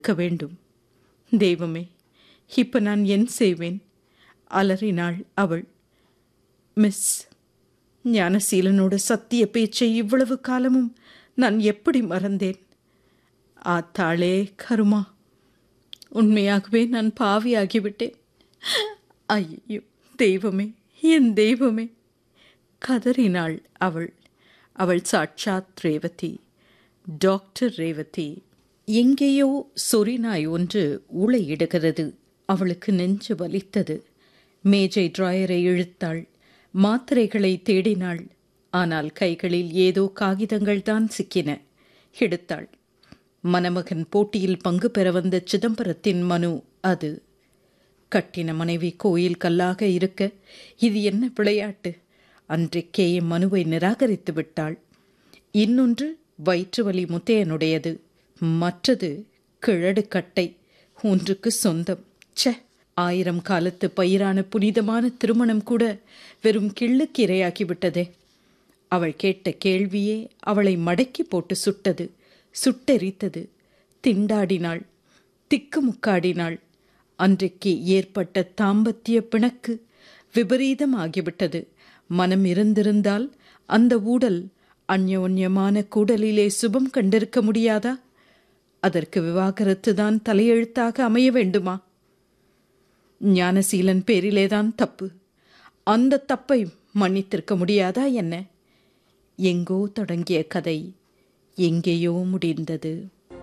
இருக்க வேண்டும் தெய்வமே இப்ப நான் என் செய்வேன் அலறினாள் அவள் மிஸ் ஞானசீலனோட சத்திய பேச்சை இவ்வளவு காலமும் நான் எப்படி மறந்தேன் ஆத்தாளே கருமா உண்மையாகவே நான் பாவியாகிவிட்டேன் ஐயோ தெய்வமே என் தெய்வமே கதறினாள் அவள் அவள் சாட்சாத் ரேவதி டாக்டர் ரேவதி எங்கேயோ சொறிநாய் ஒன்று ஊளையிடுகிறது அவளுக்கு நெஞ்சு வலித்தது மேஜை டிராயரை இழுத்தாள் மாத்திரைகளை தேடினாள் ஆனால் கைகளில் ஏதோ காகிதங்கள் தான் சிக்கின எடுத்தாள் மணமகன் போட்டியில் பங்கு பெற வந்த சிதம்பரத்தின் மனு அது கட்டின மனைவி கோயில் கல்லாக இருக்க இது என்ன விளையாட்டு அன்றைக்கே மனுவை நிராகரித்து விட்டாள் இன்னொன்று வயிற்று வலி முத்தையனுடையது மற்றது கிழடு கட்டை ஒன்றுக்கு சொந்தம் ச்சே ஆயிரம் காலத்து பயிரான புனிதமான திருமணம் கூட வெறும் கிள்ளுக்கு இரையாகிவிட்டதே அவள் கேட்ட கேள்வியே அவளை மடக்கி போட்டு சுட்டது சுட்டெரித்தது திண்டாடினாள் திக்குமுக்காடினாள் அன்றைக்கு ஏற்பட்ட தாம்பத்திய பிணக்கு விபரீதம் ஆகிவிட்டது மனம் இருந்திருந்தால் அந்த ஊடல் அந்யோன்யமான கூடலிலே சுபம் கண்டிருக்க முடியாதா அதற்கு விவாகரத்து தான் தலையெழுத்தாக அமைய வேண்டுமா ஞானசீலன் பேரிலேதான் தப்பு அந்த தப்பை மன்னித்திருக்க முடியாதா என்ன எங்கோ தொடங்கிய கதை எங்கேயோ முடிந்தது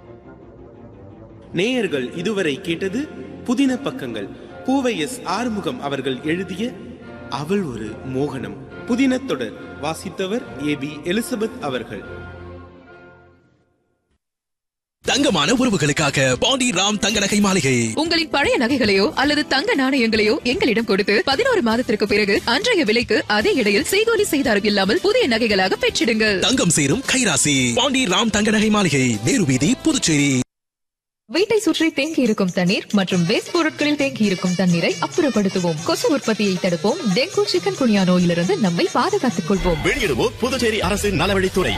நேயர்கள் இதுவரை கேட்டது புதின பக்கங்கள் பூவை எஸ் ஆறுமுகம் அவர்கள் எழுதிய அவள் ஒரு மோகனம் புதின தொடர் வாசித்தவர் ஏ பி எலிசபெத் அவர்கள் தங்கமான உறவுகளுக்காக பாண்டி ராம் தங்க நகை மாளிகை உங்களின் பழைய நகைகளையோ அல்லது தங்க நாணயங்களையோ எங்களிடம் கொடுத்து பதினோரு மாதத்திற்கு பிறகு அன்றைய விலைக்கு அதே இடையில் செய்கூலி செய்தாரம் இல்லாமல் புதிய நகைகளாக பெற்றிடுங்கள் தங்கம் சேரும் கைராசி பாண்டி ராம் தங்க நகை மாளிகை நேரு வீதி புதுச்சேரி வீட்டை சுற்றி தேங்கி இருக்கும் தண்ணீர் மற்றும் வேஸ்ட் பொருட்களில் தேங்கி இருக்கும் தண்ணீரை அப்புறப்படுத்துவோம் கொசு உற்பத்தியை தடுப்போம் டெங்கு சிக்கன் குனியா நோயிலிருந்து நம்மை பாதுகாத்துக் கொள்வோம் வெளியிடுவோர் புதுச்சேரி அரசு நலவழித்துறை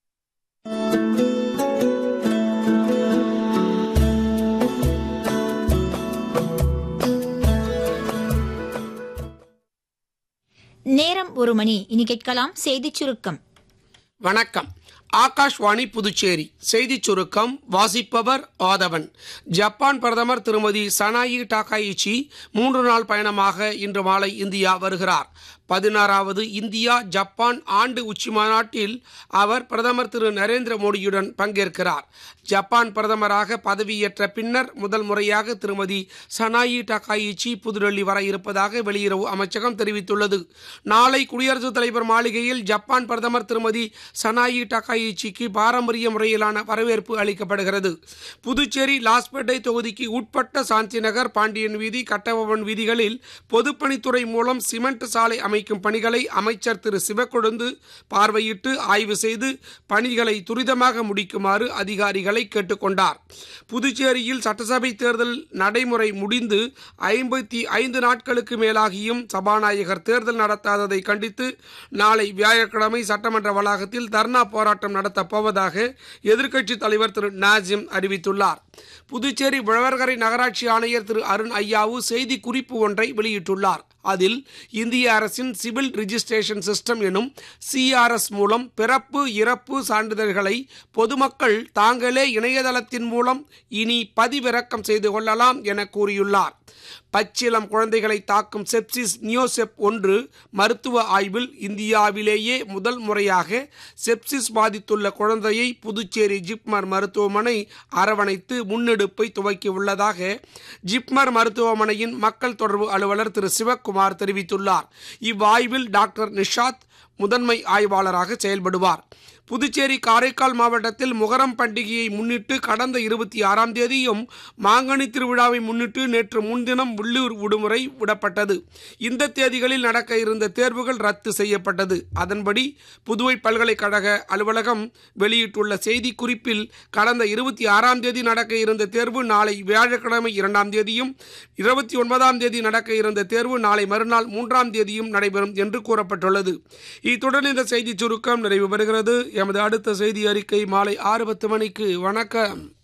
நேரம் ஒரு மணி இனி கேட்கலாம் செய்திச் சுருக்கம் வணக்கம் ஆகாஷ்வாணி புதுச்சேரி செய்திச் சுருக்கம் வாசிப்பவர் ஆதவன் ஜப்பான் பிரதமர் திருமதி சனாயி டாகாயிச்சி மூன்று நாள் பயணமாக இன்று மாலை இந்தியா வருகிறார் பதினாறாவது இந்தியா ஜப்பான் ஆண்டு உச்சி மாநாட்டில் அவர் பிரதமர் திரு நரேந்திர மோடியுடன் பங்கேற்கிறார் ஜப்பான் பிரதமராக பதவியேற்ற பின்னர் முதல் முறையாக திருமதி சனாயி டகாயிச்சி புதுடெல்லி வர இருப்பதாக வெளியுறவு அமைச்சகம் தெரிவித்துள்ளது நாளை குடியரசுத் தலைவர் மாளிகையில் ஜப்பான் பிரதமர் திருமதி சனாயி டகாயிச்சிக்கு பாரம்பரிய முறையிலான வரவேற்பு அளிக்கப்படுகிறது புதுச்சேரி லாஸ்பேட்டை தொகுதிக்கு உட்பட்ட சாந்திநகர் பாண்டியன் வீதி கட்டபவன் வீதிகளில் பொதுப்பணித்துறை மூலம் சிமெண்ட் சாலை அமைக்கும் பணிகளை அமைச்சர் திரு சிவக்கொழுந்து பார்வையிட்டு ஆய்வு செய்து பணிகளை துரிதமாக முடிக்குமாறு அதிகாரிகளை கேட்டுக்கொண்டார் புதுச்சேரியில் சட்டசபை தேர்தல் நடைமுறை முடிந்து ஐம்பத்தி ஐந்து நாட்களுக்கு மேலாகியும் சபாநாயகர் தேர்தல் நடத்தாததை கண்டித்து நாளை வியாழக்கிழமை சட்டமன்ற வளாகத்தில் தர்ணா போராட்டம் நடத்தப் போவதாக எதிர்க்கட்சித் தலைவர் திரு நாஜிம் அறிவித்துள்ளார் புதுச்சேரி உழவர்கரை நகராட்சி ஆணையர் திரு அருண் ஐயாவு செய்தி குறிப்பு ஒன்றை வெளியிட்டுள்ளார் அதில் இந்திய அரசின் சிவில் ரிஜிஸ்ட்ரேஷன் சிஸ்டம் எனும் சிஆர்எஸ் மூலம் பிறப்பு இறப்பு சான்றிதழ்களை பொதுமக்கள் தாங்களே இணையதளத்தின் மூலம் இனி பதிவிறக்கம் செய்து கொள்ளலாம் என கூறியுள்ளார் பச்சிலம் குழந்தைகளை தாக்கும் செப்சிஸ் நியோசெப் ஒன்று மருத்துவ ஆய்வில் இந்தியாவிலேயே முதல் முறையாக செப்சிஸ் பாதித்துள்ள குழந்தையை புதுச்சேரி ஜிப்மர் மருத்துவமனை அரவணைத்து முன்னெடுப்பை துவக்கியுள்ளதாக ஜிப்மர் மருத்துவமனையின் மக்கள் தொடர்பு அலுவலர் திரு சிவக்குமார் தெரிவித்துள்ளார் இவ்வாய்வில் டாக்டர் நிஷாத் முதன்மை ஆய்வாளராக செயல்படுவார் புதுச்சேரி காரைக்கால் மாவட்டத்தில் முகரம் பண்டிகையை முன்னிட்டு கடந்த இருபத்தி ஆறாம் தேதியும் மாங்கனி திருவிழாவை முன்னிட்டு நேற்று முன்தினம் உள்ளூர் விடுமுறை விடப்பட்டது இந்த தேதிகளில் நடக்க இருந்த தேர்வுகள் ரத்து செய்யப்பட்டது அதன்படி புதுவை பல்கலைக்கழக அலுவலகம் வெளியிட்டுள்ள செய்தி குறிப்பில் கடந்த இருபத்தி ஆறாம் தேதி நடக்க இருந்த தேர்வு நாளை வியாழக்கிழமை இரண்டாம் தேதியும் இருபத்தி ஒன்பதாம் தேதி நடக்க இருந்த தேர்வு நாளை மறுநாள் மூன்றாம் தேதியும் நடைபெறும் என்று கூறப்பட்டுள்ளது இத்துடன் இந்த செய்தி சுருக்கம் நிறைவு பெறுகிறது எமது அடுத்த செய்தி அறிக்கை மாலை ஆறு பத்து மணிக்கு வணக்கம்